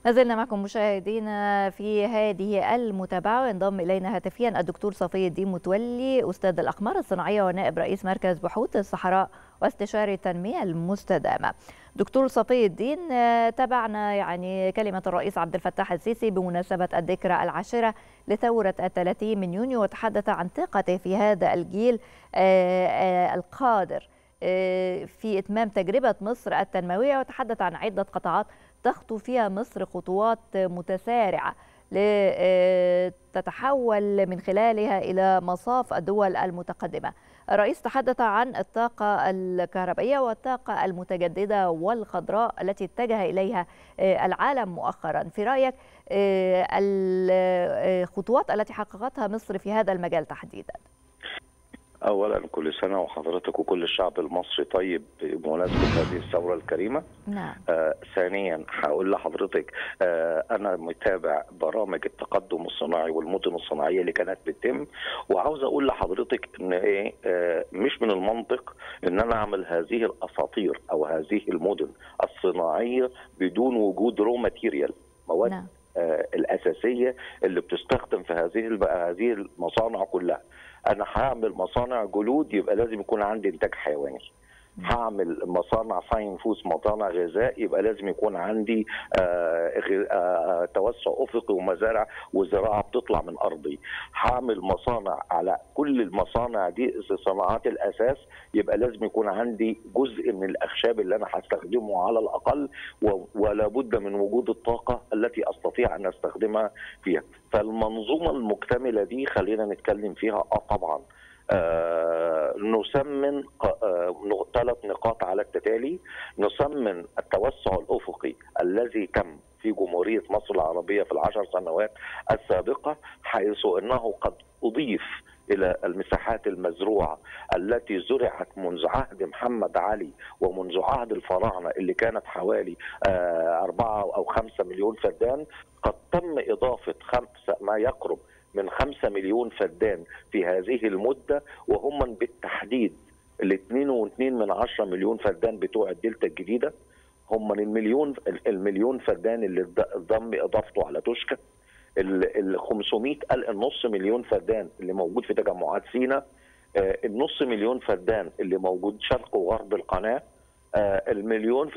ما زلنا معكم مشاهدينا في هذه المتابعة وينضم إلينا هاتفيا الدكتور صفي الدين متولي أستاذ الأقمار الصناعية ونائب رئيس مركز بحوث الصحراء واستشاري التنمية المستدامة دكتور صفي الدين تابعنا يعني كلمة الرئيس عبد الفتاح السيسي بمناسبة الذكرى العاشرة لثورة الثلاثين من يونيو وتحدث عن ثقته في هذا الجيل القادر في إتمام تجربة مصر التنموية وتحدث عن عدة قطاعات تخطو فيها مصر خطوات متسارعة لتتحول من خلالها إلى مصاف الدول المتقدمة الرئيس تحدث عن الطاقة الكهربائية والطاقة المتجددة والخضراء التي اتجه إليها العالم مؤخرا في رأيك الخطوات التي حققتها مصر في هذا المجال تحديدا اولا كل سنه وحضرتك وكل الشعب المصري طيب بمناسبه هذه الثوره الكريمه نعم آه ثانيا هقول لحضرتك آه انا متابع برامج التقدم الصناعي والمدن الصناعيه اللي كانت بتتم وعاوز اقول لحضرتك ان ايه آه مش من المنطق ان انا اعمل هذه الاساطير او هذه المدن الصناعيه بدون وجود رو ماتيريال مواد نعم. آه الاساسيه اللي بتستخدم في هذه هذه المصانع كلها انا هعمل مصانع جلود يبقى لازم يكون عندي انتاج حيواني هعمل مصانع فاين فوس مصانع غذاء يبقى لازم يكون عندي آه آه توسع افقي ومزارع وزراعه بتطلع من ارضي هعمل مصانع على كل المصانع دي صناعات الاساس يبقى لازم يكون عندي جزء من الاخشاب اللي انا هستخدمه على الاقل ولا بد من وجود الطاقه التي استطيع ان استخدمها فيها فالمنظومه المكتمله دي خلينا نتكلم فيها اه طبعا آه نسمن آه ثلاث نقاط على التتالي نسمن التوسع الافقي الذي تم في جمهوريه مصر العربيه في العشر سنوات السابقه حيث انه قد اضيف الى المساحات المزروعه التي زرعت منذ عهد محمد علي ومنذ عهد الفراعنه اللي كانت حوالي آه أربعة أو خمسة مليون فدان قد تم إضافة خمسة ما يقرب من خمسة مليون فدان في هذه المدة وهم بالتحديد الاثنين واثنين من عشرة مليون فدان بتوع الدلتا الجديدة هم المليون المليون فدان اللي ضم اضافته على توشكا ال 500 النص مليون فدان اللي موجود في تجمعات سينا النص مليون فدان اللي موجود شرق وغرب القناه المليون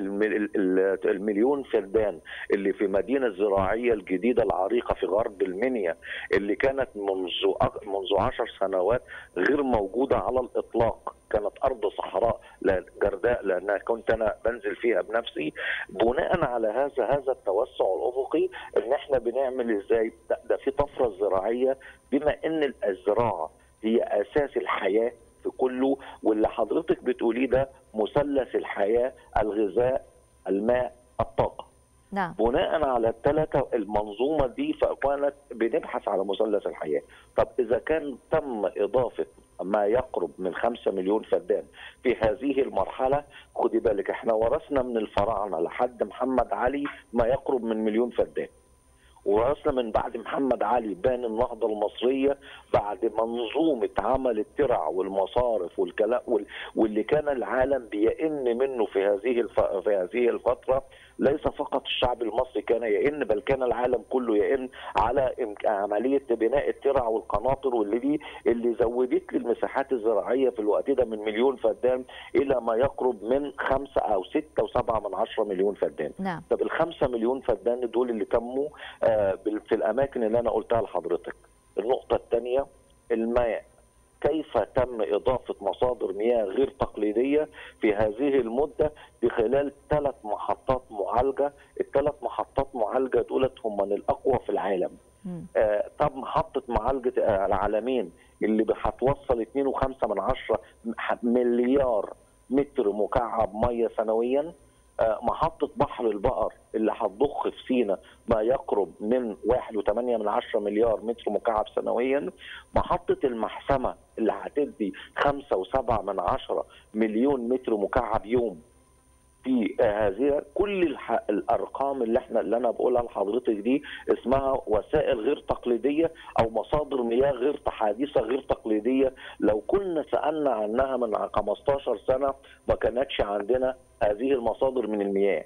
المليون فدان اللي في مدينه الزراعيه الجديده العريقه في غرب المنيا اللي كانت منذ منذ 10 سنوات غير موجوده على الاطلاق كانت ارض صحراء جرداء لانها كنت انا بنزل فيها بنفسي بناء على هذا هذا التوسع الافقي ان احنا بنعمل ازاي ده, ده في طفره زراعيه بما ان الزراعه هي اساس الحياه في كله واللي حضرتك بتقوليه ده مثلث الحياه الغذاء الماء الطاقه نعم بناء على الثلاثه المنظومه دي فكانت بنبحث على مثلث الحياه طب اذا كان تم اضافه ما يقرب من خمسة مليون فدان في هذه المرحلة خدي بالك احنا ورثنا من الفراعنة لحد محمد علي ما يقرب من مليون فدان ورثنا من بعد محمد علي بان النهضه المصريه بعد منظومه عمل الترع والمصارف والكلام واللي كان العالم بيئن منه في هذه الف... في هذه الفتره ليس فقط الشعب المصري كان يئن بل كان العالم كله يئن على عمليه بناء الترع والقناطر واللي دي اللي زودت لي المساحات الزراعيه في الوقت ده من مليون فدان الى ما يقرب من خمسة او ستة وسبعة من عشرة مليون فدان نعم. طب الخمسة مليون فدان دول اللي تموا آه في الاماكن اللي انا قلتها لحضرتك النقطه الثانيه الماء كيف تم إضافة مصادر مياه غير تقليدية في هذه المدة بخلال ثلاث محطات معالجة الثلاث محطات معالجة دولت هم من الأقوى في العالم آه طب محطة معالجة آه العالمين اللي هتوصل 2.5 من عشرة مليار متر مكعب مية سنويا محطة بحر البقر اللي هتضخ في سينا ما يقرب من 1.8 من عشرة مليار متر مكعب سنويا محطة المحسمة اللي هتدي 5.7 من عشرة مليون متر مكعب يوم في هذه كل الح... الارقام اللي احنا اللي انا بقولها لحضرتك دي اسمها وسائل غير تقليديه او مصادر مياه غير حديثه غير تقليديه لو كنا سالنا عنها من 15 سنه ما كانتش عندنا هذه المصادر من المياه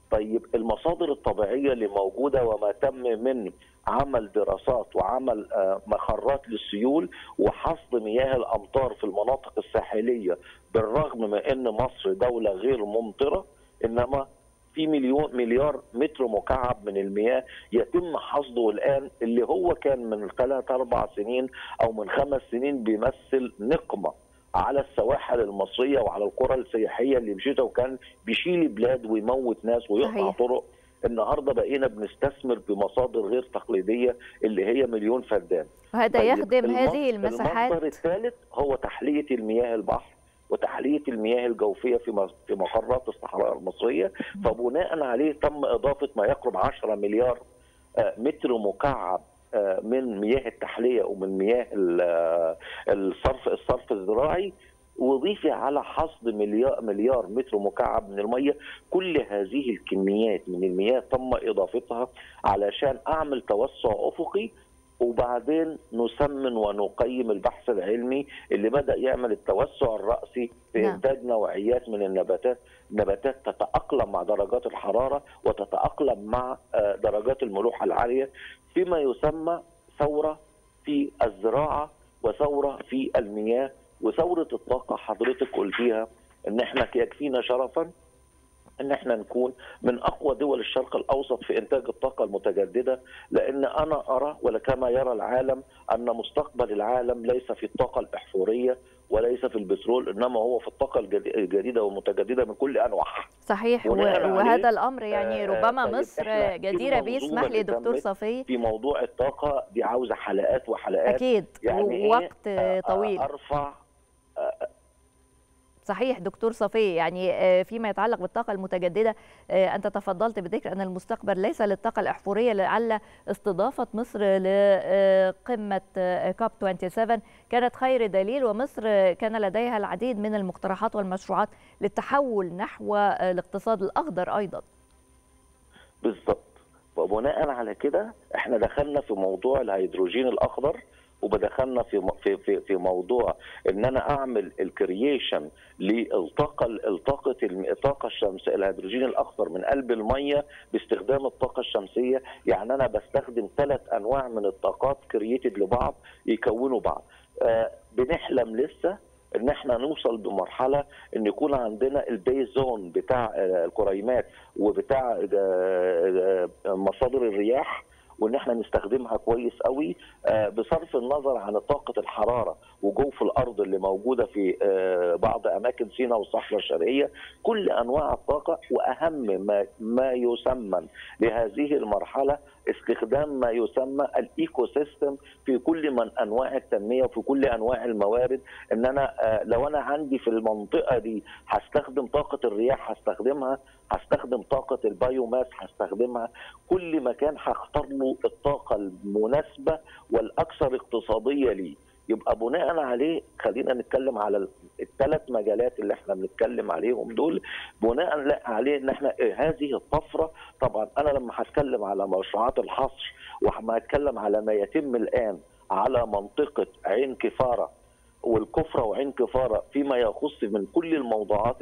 طيب المصادر الطبيعيه اللي موجوده وما تم من عمل دراسات وعمل مخرات للسيول وحصد مياه الامطار في المناطق الساحليه بالرغم من ان مصر دوله غير ممطره انما في مليون مليار متر مكعب من المياه يتم حصده الان اللي هو كان من ثلاث اربع سنين او من خمس سنين بيمثل نقمه على السواحل المصريه وعلى القرى السياحيه اللي بشتها وكان بيشيل بلاد ويموت ناس ويقطع طرق النهارده بقينا بنستثمر بمصادر غير تقليديه اللي هي مليون فدان وهذا طيب يخدم هذه المساحات المصدر الثالث هو تحليه المياه البحر وتحليه المياه الجوفيه في في مقرات الصحراء المصريه فبناء عليه تم اضافه ما يقرب 10 مليار متر مكعب من مياه التحليه ومن مياه الصرف الصرف الزراعي وضيفي على حصد مليار مليار متر مكعب من الميه كل هذه الكميات من المياه تم اضافتها علشان اعمل توسع افقي وبعدين نسمن ونقيم البحث العلمي اللي بدا يعمل التوسع الراسي في نعم. انتاج نوعيات من النباتات نباتات تتاقلم مع درجات الحراره وتتاقلم مع درجات الملوحه العاليه فيما يسمى ثوره في الزراعه وثوره في المياه وثوره الطاقه حضرتك قلتيها ان احنا يكفينا شرفا ان احنا نكون من اقوى دول الشرق الاوسط في انتاج الطاقه المتجدده لان انا ارى ولكما يرى العالم ان مستقبل العالم ليس في الطاقه الاحفوريه وليس في البترول انما هو في الطاقه الجديده والمتجدده من كل انواعها. صحيح وهذا الامر يعني ربما مصر جديره بيه اسمح لي دكتور صفي في موضوع الطاقه دي عاوزه حلقات وحلقات اكيد يعني وقت طويل ارفع صحيح دكتور صفي يعني فيما يتعلق بالطاقة المتجددة أنت تفضلت بذكر أن المستقبل ليس للطاقة الأحفورية لعل استضافة مصر لقمة كاب 27 كانت خير دليل ومصر كان لديها العديد من المقترحات والمشروعات للتحول نحو الاقتصاد الأخضر أيضا بالضبط وبناء على كده احنا دخلنا في موضوع الهيدروجين الأخضر وبدخلنا في في في في موضوع ان انا اعمل الكرييشن للطاقه الطاقه الطاقه الشمسيه الهيدروجين الاخضر من قلب الميه باستخدام الطاقه الشمسيه يعني انا بستخدم ثلاث انواع من الطاقات كرييتد لبعض يكونوا بعض آه بنحلم لسه ان احنا نوصل بمرحله ان يكون عندنا البيز زون بتاع الكريمات وبتاع مصادر الرياح وان احنا نستخدمها كويس قوي بصرف النظر عن طاقه الحراره وجوف الارض اللي موجوده في بعض اماكن سيناء والصحراء الشرقيه كل انواع الطاقه واهم ما ما يسمى لهذه المرحله استخدام ما يسمى الايكو سيستم في كل من انواع التنميه وفي كل انواع الموارد ان انا لو انا عندي في المنطقه دي هستخدم طاقه الرياح هستخدمها هستخدم طاقه البايوماس هستخدمها كل مكان هختار له الطاقه المناسبه والاكثر اقتصاديه ليه يبقى بناء عليه خلينا نتكلم على الثلاث مجالات اللي احنا بنتكلم عليهم دول بناء عليه ان احنا هذه الطفره طبعا انا لما هتكلم على مشروعات الحصر وما هتكلم على ما يتم الان على منطقه عين كفاره والكفره وعين كفاره فيما يخص من كل الموضوعات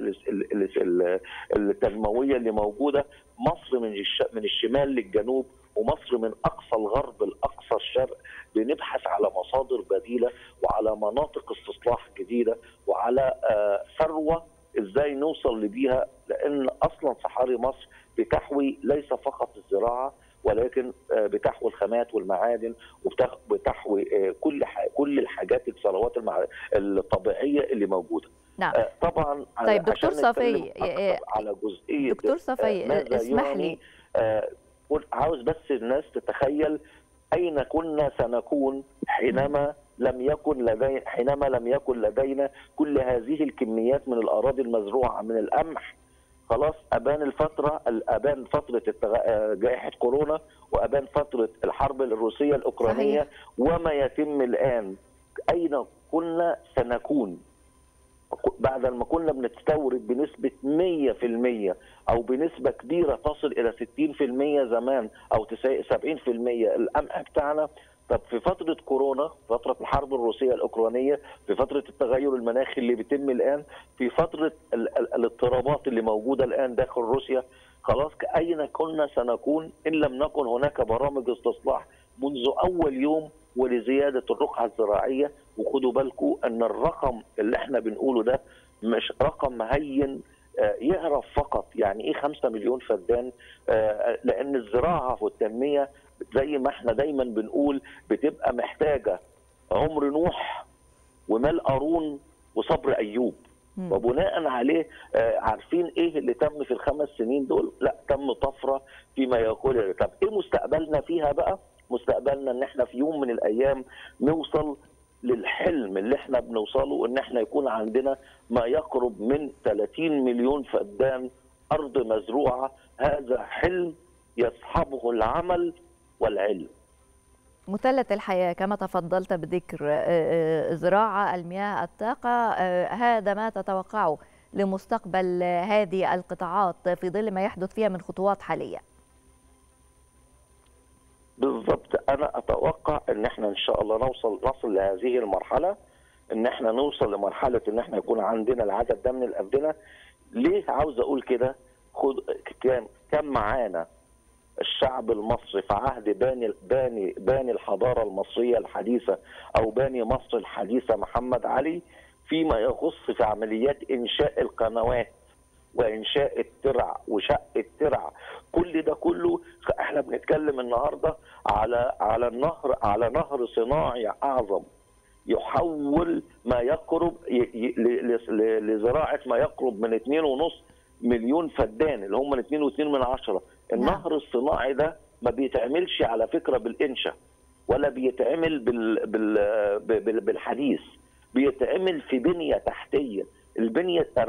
التنمويه اللي موجوده مصر من من الشمال للجنوب ومصر من اقصى الغرب لاقصى الشرق بنبحث على مصادر بديله وعلى مناطق استصلاح جديده وعلى ثروه ازاي نوصل لبيها لان اصلا صحاري مصر بتحوي ليس فقط الزراعه ولكن بتحوي الخامات والمعادن وبتحوي كل كل الحاجات الثروات الطبيعيه اللي موجوده نعم طبعا طيب دكتور صفي على جزئيه دكتور صفي اسمح لي عاوز بس الناس تتخيل اين كنا سنكون حينما لم يكن لدينا حينما لم يكن لدينا كل هذه الكميات من الاراضي المزروعه من القمح خلاص ابان الفتره ابان فتره جائحه كورونا وابان فتره الحرب الروسيه الاوكرانيه صحيح. وما يتم الان اين كنا سنكون بعد ما كنا بنستورد بنسبة 100% أو بنسبة كبيرة تصل إلى 60% زمان أو 70% القمح بتاعنا طب في فترة كورونا فترة الحرب الروسية الأوكرانية في فترة التغير المناخي اللي بيتم الآن في فترة الاضطرابات اللي موجودة الآن داخل روسيا خلاص اين كنا سنكون ان لم نكن هناك برامج استصلاح منذ اول يوم ولزياده الرقعه الزراعيه وخدوا بالكم ان الرقم اللي احنا بنقوله ده مش رقم هين يعرف فقط يعني ايه 5 مليون فدان لان الزراعه والتنميه زي ما احنا دايما بنقول بتبقى محتاجه عمر نوح ومال قارون وصبر ايوب مم. وبناء عليه آه، عارفين ايه اللي تم في الخمس سنين دول لا تم طفره فيما يقول طب ايه مستقبلنا فيها بقى مستقبلنا ان احنا في يوم من الايام نوصل للحلم اللي احنا بنوصله ان احنا يكون عندنا ما يقرب من 30 مليون فدان ارض مزروعه هذا حلم يصحبه العمل والعلم مثلث الحياة كما تفضلت بذكر آه، آه، زراعة المياه الطاقة آه، هذا ما تتوقعه لمستقبل هذه القطاعات في ظل ما يحدث فيها من خطوات حالية بالضبط انا اتوقع ان احنا ان شاء الله نوصل نصل لهذه المرحله ان احنا نوصل لمرحله ان احنا يكون عندنا العدد ده من الافدنه ليه عاوز اقول كده خد كان كان معانا الشعب المصري في عهد باني باني باني الحضاره المصريه الحديثه او باني مصر الحديثه محمد علي فيما يخص في عمليات انشاء القنوات وانشاء الترع وشق الترع كل ده كله احنا بنتكلم النهارده على على النهر على نهر صناعي اعظم يحول ما يقرب ي- ي- ل- ل- لزراعه ما يقرب من 2.5 مليون فدان اللي هم 2.2 من عشرة النهر الصناعي ده ما بيتعملش على فكره بالانشاء ولا بيتعمل بال بال بال بالحديث بيتعمل في بنيه تحتيه البنيه 40%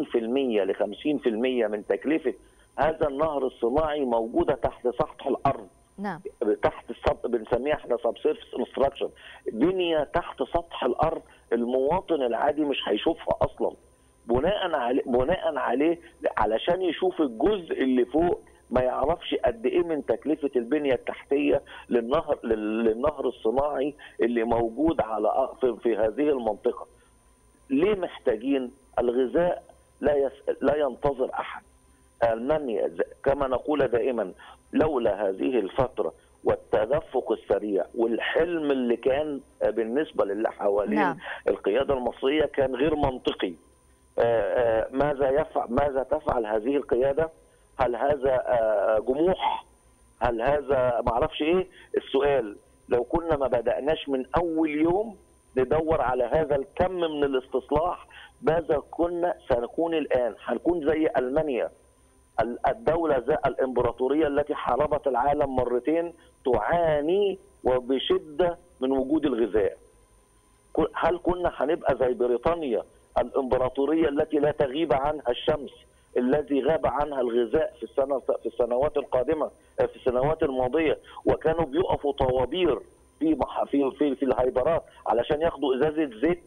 ل 50% من تكلفه هذا النهر الصناعي موجوده تحت سطح الارض نعم تحت السطح بنسميها احنا سب سيرفيس انستراكشن بنيه تحت سطح الارض المواطن العادي مش هيشوفها اصلا بناء عليه بناء عليه علشان يشوف الجزء اللي فوق ما يعرفش قد ايه من تكلفه البنيه التحتيه للنهر لل- للنهر الصناعي اللي موجود على في, في هذه المنطقه. ليه محتاجين الغذاء لا يس... لا ينتظر احد. المانيا ز- كما نقول دائما لولا هذه الفتره والتدفق السريع والحلم اللي كان بالنسبه للي حوالين نعم. القياده المصريه كان غير منطقي. آه، آه، ماذا يفعل ماذا تفعل هذه القياده؟ هل هذا آه، جموح؟ هل هذا ما اعرفش ايه؟ السؤال لو كنا ما بداناش من اول يوم ندور على هذا الكم من الاستصلاح ماذا كنا سنكون الان؟ هنكون زي المانيا ال- الدوله ذا الامبراطوريه التي حاربت العالم مرتين تعاني وبشده من وجود الغذاء. كل- هل كنا هنبقى زي بريطانيا الامبراطوريه التي لا تغيب عنها الشمس الذي غاب عنها الغذاء في السنه في السنوات القادمه في السنوات الماضيه وكانوا بيقفوا طوابير في مح- في في, في الهيدرات علشان ياخدوا ازازه زيت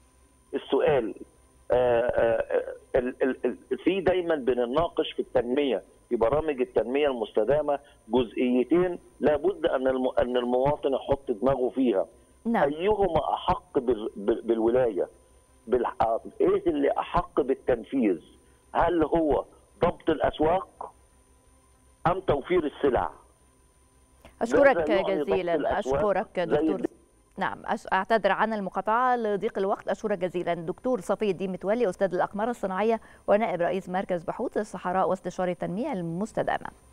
السؤال آه، آه، ال- ال- ال- في دايما بنناقش في التنميه في برامج التنميه المستدامه جزئيتين لابد ان الم- ان المواطن يحط دماغه فيها نعم ايهما احق بال- بال- بالولايه بالع- ايه اللي احق بالتنفيذ هل هو ضبط الاسواق ام توفير السلع أشكرك ماذا يعني ضبط جزيلا الأسواق أشكرك زي دكتور ال- نعم أش- أعتذر عن المقاطعة لضيق الوقت أشكرك جزيلا دكتور صفي الدين متولي أستاذ الأقمار الصناعية ونائب رئيس مركز بحوث الصحراء واستشاري التنمية المستدامة